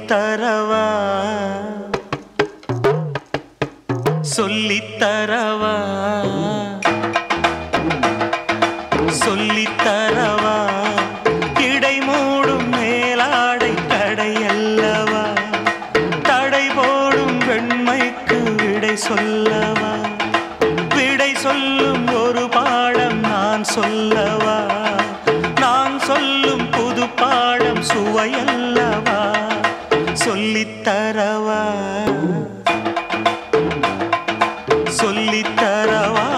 சொல்லித்தரவா சொல்லித்தரவா சொல்லித்தரவா இடை மூடும் மேலாடை கடை அல்லவா தடை போடும் வெண்மைக்கு விடை சொல்லவா விடை சொல்லும் ஒரு பாடம் நான் சொல்லவா நான் சொல்லும் புது பாடம் சுவையல்லவா சொல்லித்தரவா சொல்லித்தரவா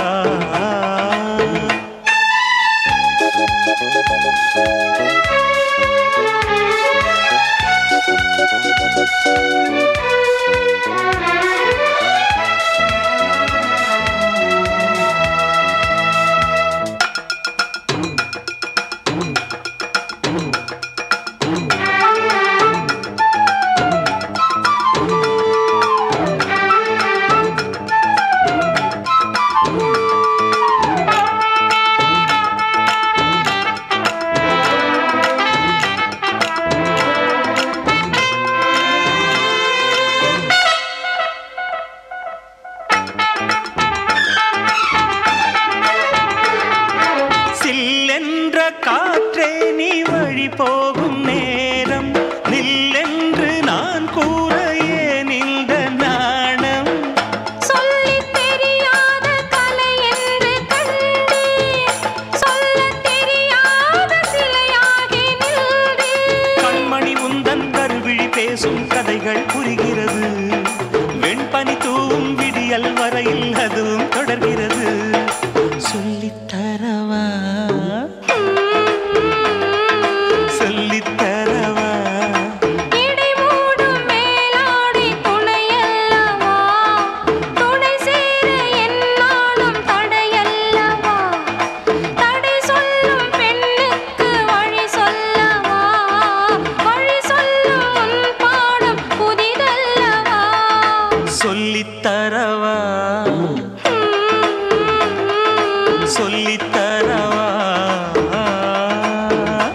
சில்லென்ற காற்றே நீ வழி போகும் நேரம் நில்லென்று நான் கூற ஏன் இந்த நாணம் சொல்லித் தெரியாத கலை என்று கண்டேன் சொல்லத் தெரியாத சிலையாகி நின்றேன் கண்மணி உந்தன் கருவிழி பேசும் கதைகள் புரிகிறது வெண்பனி தூவும் விடியல் வரையில் அதுவும் தொடர்கிறது சொல்லித்தரவா சொல்லித்தரவா இடை மூடும் மேலாடை துணையல்லவா துணை சேர என்னாலும் தடையல்லவா தடை சொல்லும் பெண்ணுக்கு வழி சொல்லவா வழி சொல்லும் உன் பாடம் புதிதல்லவா சொல்லித்தரவா சொல்லித்தரவா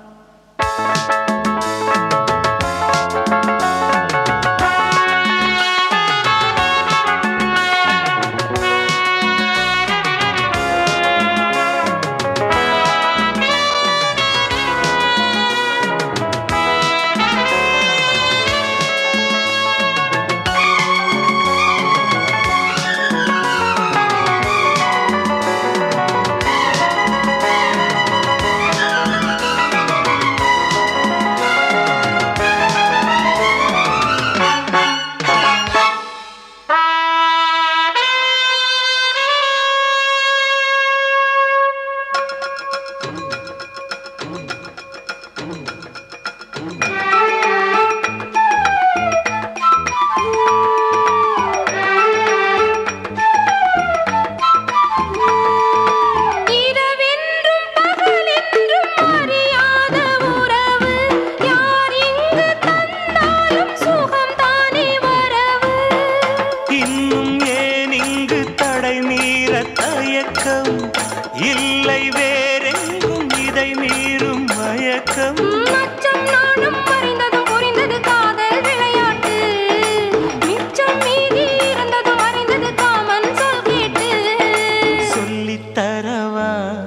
இரவென்றும் பகலென்றும் அறியாத உறவு யார் இங்கு தந்தாலும் சுகம் தானே வரவு இன்னும் ஏன் இங்கு தடை மீற தயக்கம் இல்லை வேறெங்கும் இதை மீறும் மயக்கம் மச்சம் நானும் அறிந்ததும் புரிந்தது காதல் விளையாட்டு மிச்சம் மீதி இருந்ததும் அறிந்தது காமன் சொல் கேட்டு சொல்லித்தரவா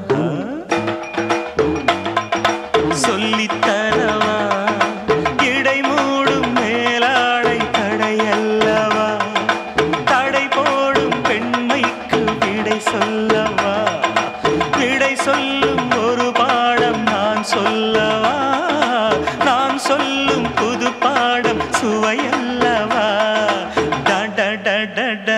சொல்லித்தரவா இடை மூடும் மேலாடை தடையல்லவா தடை போடும் பெண்மைக்கு விடை சொல்லவா விடை சொல்லும் ஒரு பாடம் நான் சொல்லவா நான் சொல்லும் புது பாடம் சுவையல்லவா ட ட ட ட ட